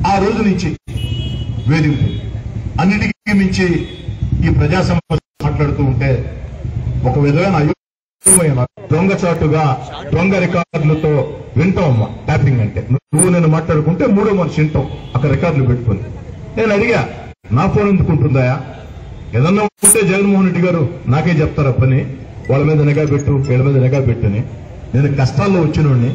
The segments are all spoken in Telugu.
ఆ రోజు నుంచి వేధింపు అన్నిటికీ మించి ఈ ప్రజా సమస్య మాట్లాడుతూ ఉంటే ఒక విధమైన అయోమయం దొంగచాటుగా దొంగ రికార్డులతో వింటాం ట్యాపింగ్ అంటే నువ్వు నేను మాట్లాడుకుంటే మూడో మనిషి వింటాం అక్కడ రికార్డులు పెట్టుకుని నేను అడిగా నా ఫోన్ ఎందుకు ఉంటుందాయా ఏదన్నా ఉంటే జగన్మోహన్ రెడ్డి గారు నాకే చెప్తారా పని వాళ్ళ మీద నిఘా పెట్టు వీళ్ళ మీద నిఘా పెట్టుని నేను కష్టాల్లో వచ్చినోడిని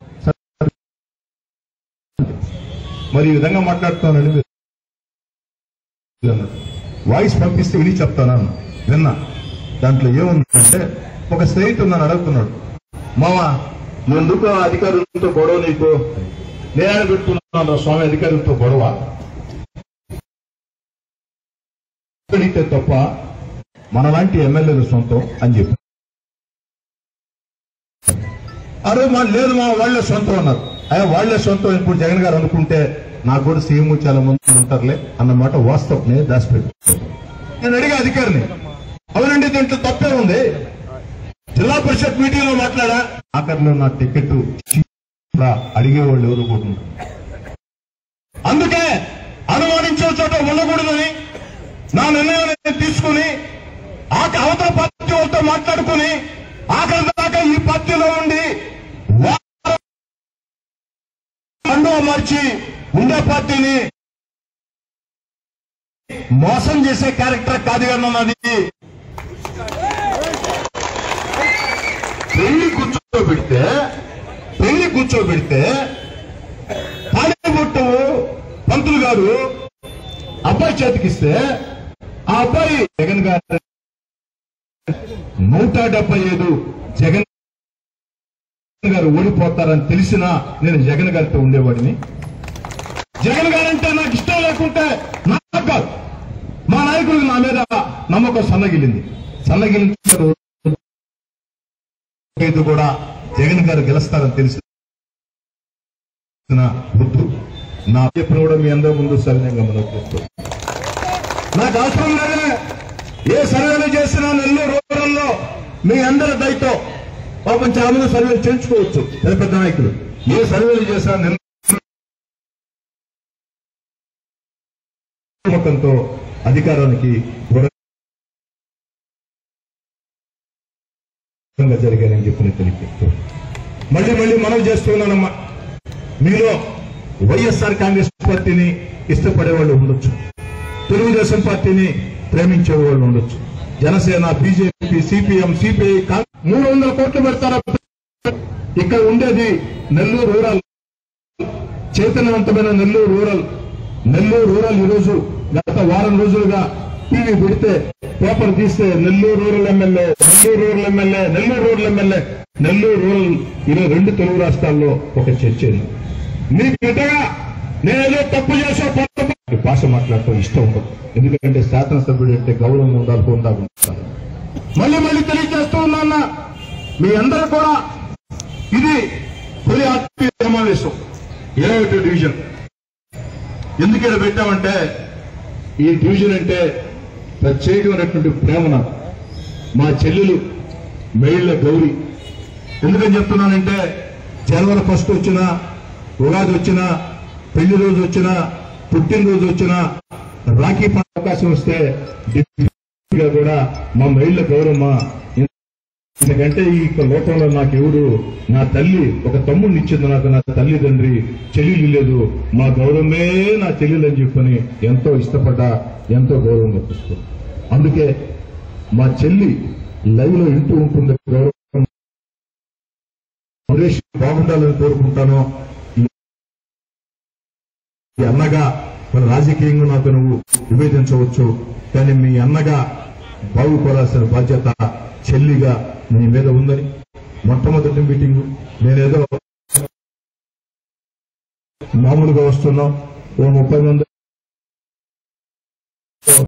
మరి ఈ విధంగా మాట్లాడుతున్నానని మీరు అన్నారు. వాయిస్ పంపిస్తే విని చెప్తానా అన్నా. విన్నా దాంట్లో ఏముందంటే ఒక స్నేహితుడు నన్ను అడుగుతున్నాడు మావా ఎందుకు ఆ అధికారులతో గొడవ నీకు నేను పెట్టుకున్నాను స్వామి అధికారులతో గొడవ అడిగితే తప్ప మనలాంటి ఎమ్మెల్యేలు సొంతం అని చెప్పి అరే మా లేదు మా వాళ్ళే సొంతం అన్నారు అయ్యా వాళ్ళే సొంతం ఇప్పుడు జగన్ గారు అనుకుంటే నాకు కూడా సీఎం చాలా మంది ఉంటారులే అన్నమాట వాస్తవం నేను దాచిపెట్టు నేను అడిగా అధికారిని అవునండి దీంట్లో తప్పే ఉంది జిల్లా పరిషత్ మీటింగ్ లో మాట్లాడా ఆఖరిలో నా టికెట్ అడిగేవాళ్ళు ఎవరు కూడా ఉండరు. అందుకే అనుమానించే చోట ఉండకూడదని నా నిర్ణయాన్ని తీసుకుని ఆ అవతల పార్టీ వాళ్ళతో మాట్లాడుకుని ఆఖరి దాకా ఈ పార్టీలో ఉండి కండువా మార్చి ఉండే పార్టీని మోసం చేసే క్యారెక్టర్ కాదు కదా నాది పెళ్లి కూర్చోబెడితే పెళ్లి కూర్చోబెడితే తాళిబొట్టు పంతులు గారు అబ్బాయి చేతికిస్తే ఆ అబ్బాయి జగన్ గారు నూట డెబ్బై ఐదు జగన్ గారు ఓడిపోతారని తెలిసినా నేను జగన్ గారితో ఉండేవాడిని జగన్ గారంటే నాకు ఇష్టం లేకుంటే నాకు కాదు మా నాయకుడికి నా మీద నమ్మకం సన్నగిలింది సన్నగిలిన ఇది కూడా జగన్ గారు గెలుస్తారని తెలిసి వద్దు నా చెప్పిన కూడా మీ అందరి ముందు సవినయంగా మనం చేస్తాం నాకు అవసరం లేదే ఏ సర్వేలు చేసినా నెల్లూరు రూరల్లో మీ అందరి దయతో పాపం చాలా మంది సర్వేలు చేయించుకోవచ్చు పెద్ద పెద్ద నాయకులు ఏ సర్వేలు చేసినా నెల్లూరు నమ్మకంతో అధికారానికి దూరంగా జరిగానని చెప్పి నేను తెలియజేస్తూ మళ్ళీ మళ్ళీ మనం చేస్తున్నానమ్మా మీలో వైఎస్ఆర్ కాంగ్రెస్ పార్టీని ఇష్టపడే వాళ్ళు ఉండొచ్చు తెలుగుదేశం పార్టీని ప్రేమించే వాళ్ళు ఉండొచ్చు జనసేన బీజేపీ సిపిఎం సిపిఐ మూడు వందల కోట్లు పెడతారా ఇక్కడ ఉండేది నెల్లూరు రూరల్ చైతన్యవంతమైన నెల్లూరు రూరల్ నెల్లూరు రూరల్ ఈ రోజు గత వారం రోజులుగా టీవీ పెడితే పేపర్ తీస్తే Nellore rural MLA Nellore rural MLA Nellore rural MLA Nellore rural ఈరోజు రెండు తెలుగు రాష్ట్రాల్లో ఒక చర్చ ఉంది. మీ బిడ్డగా నేనేదో తప్పు చేసా పొరపాటు భాష మాట్లాడటం ఇష్టం ఉండదు ఎందుకంటే శాసనసభ్యుడు అంటే గౌరవం ఉండాలి హోందా ఉండాలి మళ్ళీ మళ్ళీ తెలియజేస్తూ ఉన్నా మీ అందరూ కూడా ఇది తొలి ఆత్మీయ సమావేశం ఇరవై ఒకటో డివిజన్ ఎందుకు ఇక్కడ పెట్టామంటే ఈ డివిజన్ అంటే ప్రత్యేకమైనటువంటి ప్రేమ నాకు మా చెల్లెలు మెయిళ్ళ గౌరి ఎందుకని చెప్తున్నానంటే జనవరి ఫస్ట్ వచ్చినా ఉగాది వచ్చినా పెళ్లి రోజు వచ్చినా పుట్టినరోజు వచ్చినా రాఖీ పండుగ అవకాశం వస్తే డిప్యూటీగా కూడా మా మహిళ గౌరమ్మ ఎందుకంటే ఈ లోకంలో నాకు ఎవరు నా తల్లి ఒక తమ్ముడిని ఇచ్చింది నాకు నా తల్లిదండ్రి చెల్లెలు లేదు మా గౌరవమే నా చెల్లెలు అని చెప్పని ఎంతో ఇష్టపడ్డా ఎంతో గౌరవంగా చూస్తాం అందుకే మా చెల్లి లైవ్ లో ఇంటూ ఉంటుంది గౌరవం సురేష్ బాగుండాలని కోరుకుంటాను ఈ అన్నగా మన రాజకీయంగా నాకు నువ్వు విభేదించవచ్చు కానీ మీ అన్నగా బాగుపడాల్సిన బాధ్యత చెల్లిగా నీ మీద ఉందని మొట్టమొదటి మీటింగ్ నేనేదో మామూలుగా వస్తున్నాం ఓ ముప్పై మంది